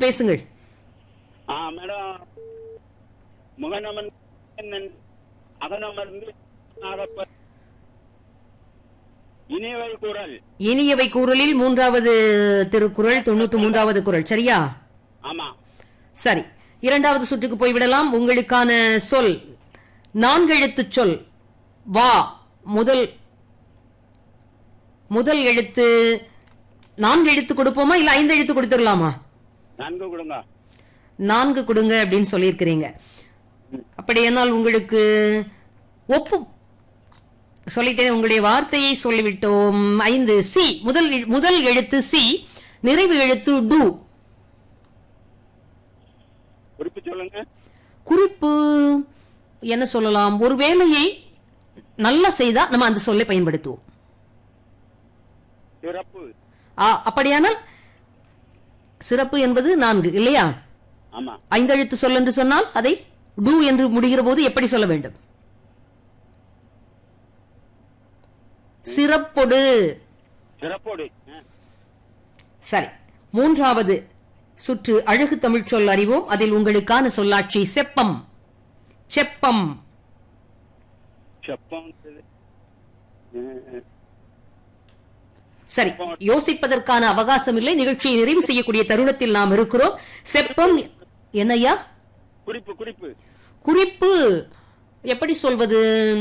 பேசுங்கள் ஆ மேடம் முகநமன் அகனமர்ந்து நாகப்ப- இனியவை குரல் இனியவை குரலில் மூன்றாவது திருக்குறள் தொண்ணூத்தி மூன்றாவது குரல் சரியா ஆமா சரி இரண்டாவது சுற்றுக்கு போய்விடலாம் உங்களுக்கான சொல் நான்கெழுத்து சொல் வா முதல் முதல் எழுத்து நான்கு எழுத்து கொடுப்போமா இல்ல ஐந்து எழுத்து கொடுத்துடலாமா நன்கு கொடுங்க நான்கு கொடுங்க அப்படின்னு சொல்லியிருக்கிறீங்க அப்படியானால் உங்களுக்கு ஒப்பு சொல்லிட்டேன் உங்களுடைய வார்த்தையை சொல்லிவிட்டோம் ஐந்து சி முதல் எழு- முதல் எழுத்து சி நிறைவு எழுத்து டு குறிப்பு சொல்லுங்க குறிப்பு என்ன சொல்லலாம் ஒரு வேலையை நல்லா செய்தா நம்ம அந்த சொல்லை பயன்படுத்துவோம் சிறப்பு ஆ, அப்படியானால் சிறப்பு என்பது நான்கு இல்லையா ஆமா ஐந்தெழுத்து சொல் என்று சொன்னால் அதை டு என்று முடிகிற போது எப்படி சொல்ல வேண்டும் சிறப்பொடு சிறப்போடு ஆ. சரி மூன்றாவது சுற்று அழகு தமிழ் சொல் அறிவோம் அதில் உங்களுக்கான சொல்லாட்சி செப்பம் செப்பம் செப்பம் ஆ, சரி யோசிப்பதற்கான அவகாசம் இல்லை நிகழ்ச்சியை நிறைவு செய்யக்கூடிய தருணத்தில் நாம் இருக்கிறோம் செப்பம் என்னையா குறிப்பு குறிப்பு குறிப்பு எப்படி சொல்வது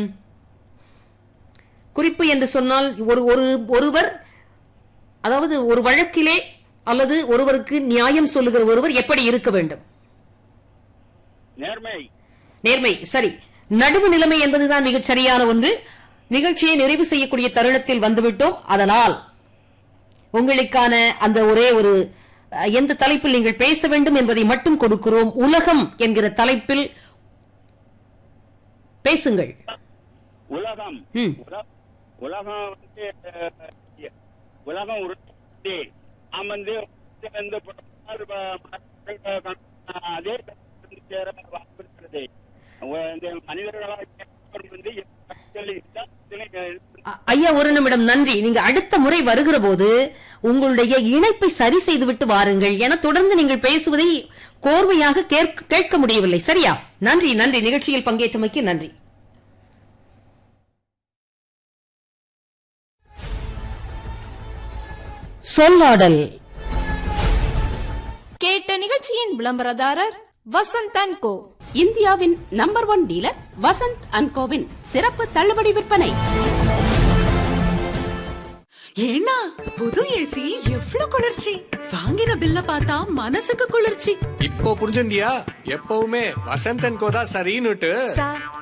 குறிப்பு என்று சொன்னால் ஒரு ஒரு ஒருவர் அதாவது ஒரு வழக்கிலே அல்லது ஒருவருக்கு நியாயம் சொல்லுகிற ஒருவர் எப்படி இருக்க வேண்டும் நேர்மை நேர்மை சரி நடுவு நிலைமை என்பதுதான் மிகச் சரியான ஒன்று நிகழ்ச்சியை நிறைவு செய்யக்கூடிய தருணத்தில் வந்துவிட்டோம் அதனால் உங்களுக்கான அந்த ஒரே ஒரு அஹ், எந்த தலைப்பில் நீங்கள் பேச வேண்டும் என்பதை மட்டும் கொடுக்கிறோம் உலகம் என்கிற தலைப்பில் பேசுங்கள் உலகம் ம். உல- உலகம் வந்து அஹ், உலகம் உருட்டு நாம் வந்து வந்து புறப்பட்டால் வ- ம- அதே வந்து சேர வாய்ப்பு இருக்கிறது உ- இந்த மனிதர்களாக வந்து இருந்தால் இதனை, அ- ஐயா ஒரு நிமிடம் நன்றி நீங்க அடுத்த முறை வருகிற போது உங்களுடைய இணைப்பை சரி செய்துவிட்டு வாருங்கள் என தொடர்ந்து நீங்கள் பேசுவதை கோர்வையாக கேட்க- கேட்க முடியவில்லை சரியா நன்றி நன்றி நிகழ்ச்சியில் பங்கேற்றமைக்கு நன்றி சொல்லாடல் கேட்ட நிகழ்ச்சியின் விளம்பரதாரர் வசந்த் அண்ட் கோ இந்தியாவின் number one dealer Vasanth and கோவின் சிறப்பு தள்ளுபடி விற்பனை ஏன்னா புது ஏசி எவ்வளவு குளிர்ச்சி வாங்கின பில்ல பார்த்தா மனசுக்கு குளிர்ச்சி இப்போ புரிஞ்சுண்டியா எப்பவுமே வசந்தன் கோதா சரின்னுட்டு